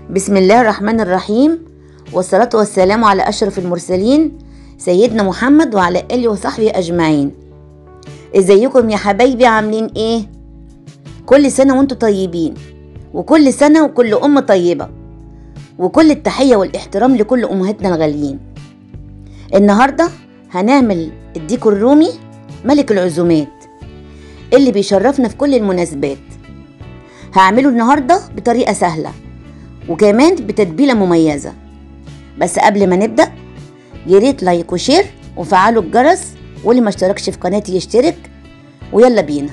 بسم الله الرحمن الرحيم والصلاة والسلام على أشرف المرسلين سيدنا محمد وعلى آله وصحبه أجمعين ازيكم يا حبايبي عاملين ايه كل سنة وانتم طيبين وكل سنة وكل أم طيبة وكل التحية والاحترام لكل أمهاتنا الغاليين النهاردة هنعمل الديكور الرومي ملك العزومات اللي بيشرفنا في كل المناسبات هعمله النهاردة بطريقة سهلة وكمان بتتبيلة مميزة بس قبل ما نبدأ ياريت لايك وشير وفعلوا الجرس واللي ما اشتركش في قناتي يشترك ويلا بينا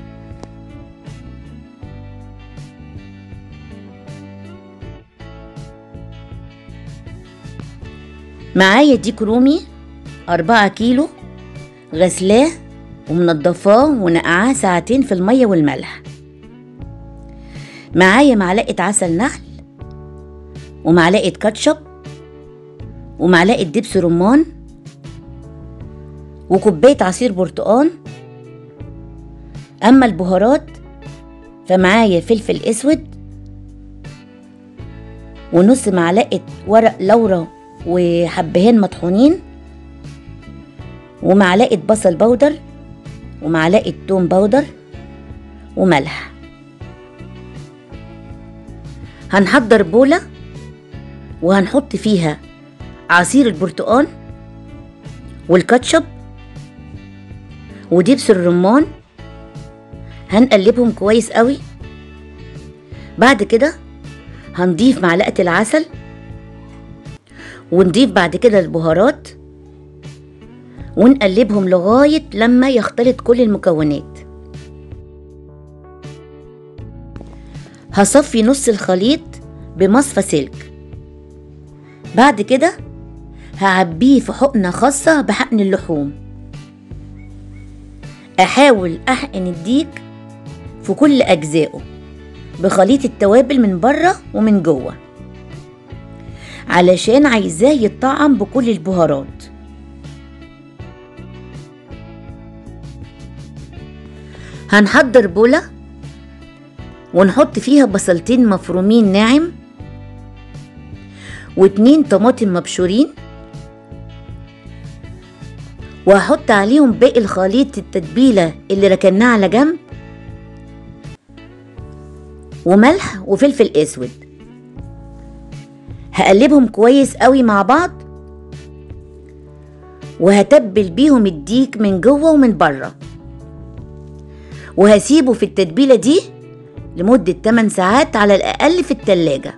معايا ديك رومي أربعة كيلو غسلاه ومنضفاه ونقعاه ساعتين في المية والملح معايا معلقة عسل نحل ومعلقة كاتشب ومعلقة دبس رمان وكوباية عصير برتقان أما البهارات فمعايا فلفل أسود ونص معلقة ورق لورا وحبهان مطحونين ومعلقة بصل بودر ومعلقة توم بودر وملح هنحضر بولة وهنحط فيها عصير البرتقال والكاتشب ودبس الرمان هنقلبهم كويس قوي بعد كده هنضيف معلقة العسل ونضيف بعد كده البهارات ونقلبهم لغاية لما يختلط كل المكونات هصفي نص الخليط بمصفى سلك بعد كده هعبيه في حقنة خاصة بحقن اللحوم أحاول أحقن الديك في كل أجزائه بخليط التوابل من بره ومن جوه علشان عايزاه يتطعم بكل البهارات هنحضر بولة ونحط فيها بصلتين مفرومين ناعم واتنين طماطم مبشورين وهحط عليهم باقي الخليط التتبيلة اللي ركناه على جنب وملح وفلفل اسود هقلبهم كويس قوي مع بعض وهتبل بيهم الديك من جوه ومن بره وهسيبه في التتبيلة دي لمدة 8 ساعات على الأقل في التلاجة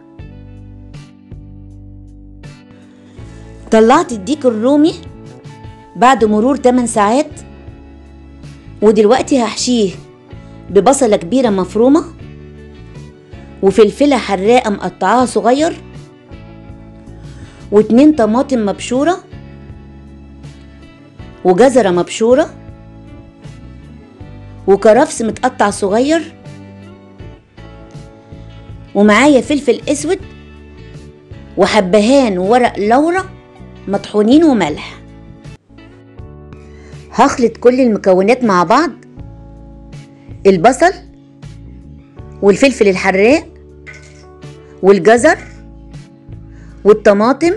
طلعت الديك الرومي بعد مرور 8 ساعات ودلوقتي هحشيه ببصلة كبيرة مفرومة وفلفلة حراقة مقطعاها صغير واتنين طماطم مبشورة وجزرة مبشورة وكرفس متقطع صغير ومعايا فلفل اسود وحبهان وورق لورا مطحونين وملح هخلط كل المكونات مع بعض البصل والفلفل الحراق والجزر والطماطم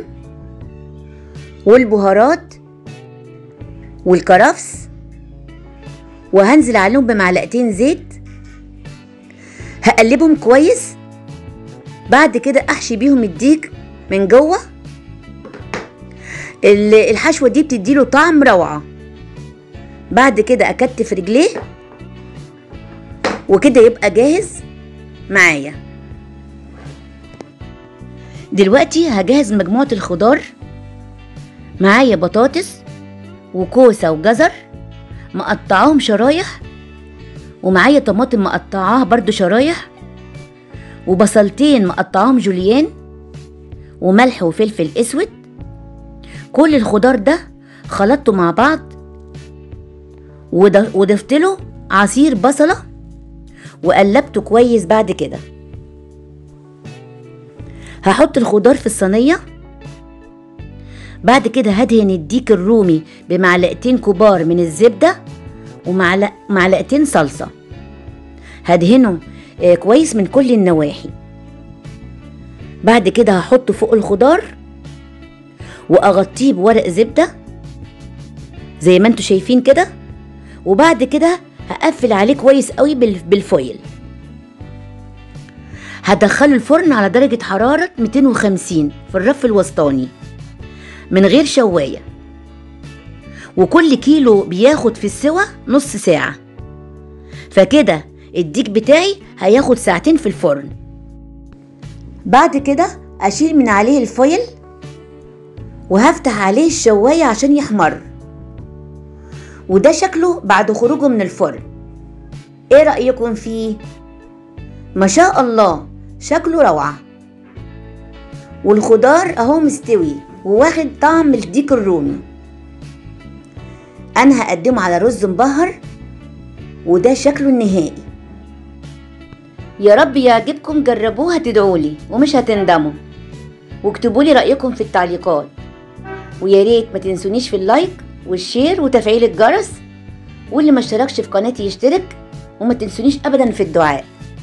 والبهارات والكرفس وهنزل عليهم بمعلقتين زيت هقلبهم كويس بعد كده احشي بيهم الديك من جوه الحشوه دي بتديله طعم روعه بعد كده اكتف رجليه وكده يبقى جاهز معايا دلوقتي هجهز مجموعة الخضار معايا بطاطس وكوسة وجزر مقطعاهم شرايح ومعايا طماطم مقطعاها برضو شرايح وبصلتين مقطعاهم جوليان وملح وفلفل اسود كل الخضار ده خلطته مع بعض وضفت له عصير بصلة وقلبته كويس بعد كده هحط الخضار في الصينية بعد كده هدهن الديك الرومي بمعلقتين كبار من الزبدة ومعلقتين صلصة هدهنه آه، كويس من كل النواحي بعد كده هحطه فوق الخضار واغطيه بورق زبدة زي ما انتوا شايفين كده وبعد كده هقفل عليه كويس قوي بال- بالفويل هدخله الفرن على درجة حرارة 250 في الرف الوسطاني من غير شواية وكل كيلو بياخد في السوا نص ساعة فكده الديك بتاعي هياخد ساعتين في الفرن بعد كده اشيل من عليه الفويل وهفتح عليه الشواية عشان يحمر وده شكله بعد خروجه من الفرن ايه رأيكم فيه؟ ما شاء الله شكله روعة والخضار اهو مستوي وواخد طعم الديك الرومي انا هقدمه على رز مبهر وده شكله النهائي يا رب يعجبكم جربوه هتدعولي ومش هتندموا واكتبوا لي رأيكم في التعليقات ويا ريت ما تنسونيش في اللايك والشير وتفعيل الجرس واللي ما اشتركش في قناتي يشترك وما تنسونيش ابدا في الدعاء